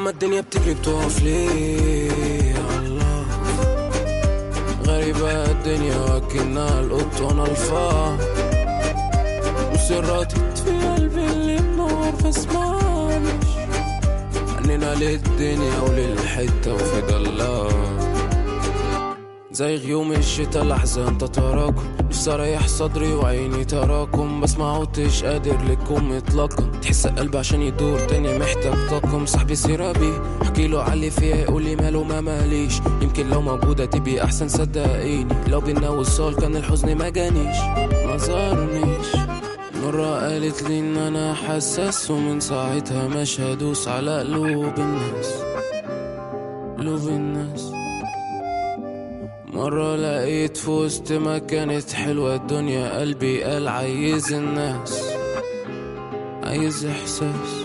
ما الدنيا بتجري بتقف ليه الله غريبة الدنيا وكنا القط وانا الفار وسراتي في قلبي اللي منور فاسمعنيش عنينا للدنيا وللحتة وفي الله زي غيوم الشتا الأحزان تتراكم نفسي أريح صدري وعيني تراكم بس ما عدتش قادر لكم إطلاقا تحس القلب عشان يدور تاني محتاج طاقم صاحبي سيرة بيه احكي له علي فيها يقول لي ماله ما ماليش يمكن لو موجودة تبقي أحسن صدقيني لو بينا وصال كان الحزن ما جانيش ما زارنيش مرة قالت لي إن أنا حساس ومن ساعتها مش هدوس على قلوب الناس قلوب الناس مرة لقيت في وسط ما كانت حلوة الدنيا قلبي قال عايز الناس عايز إحساس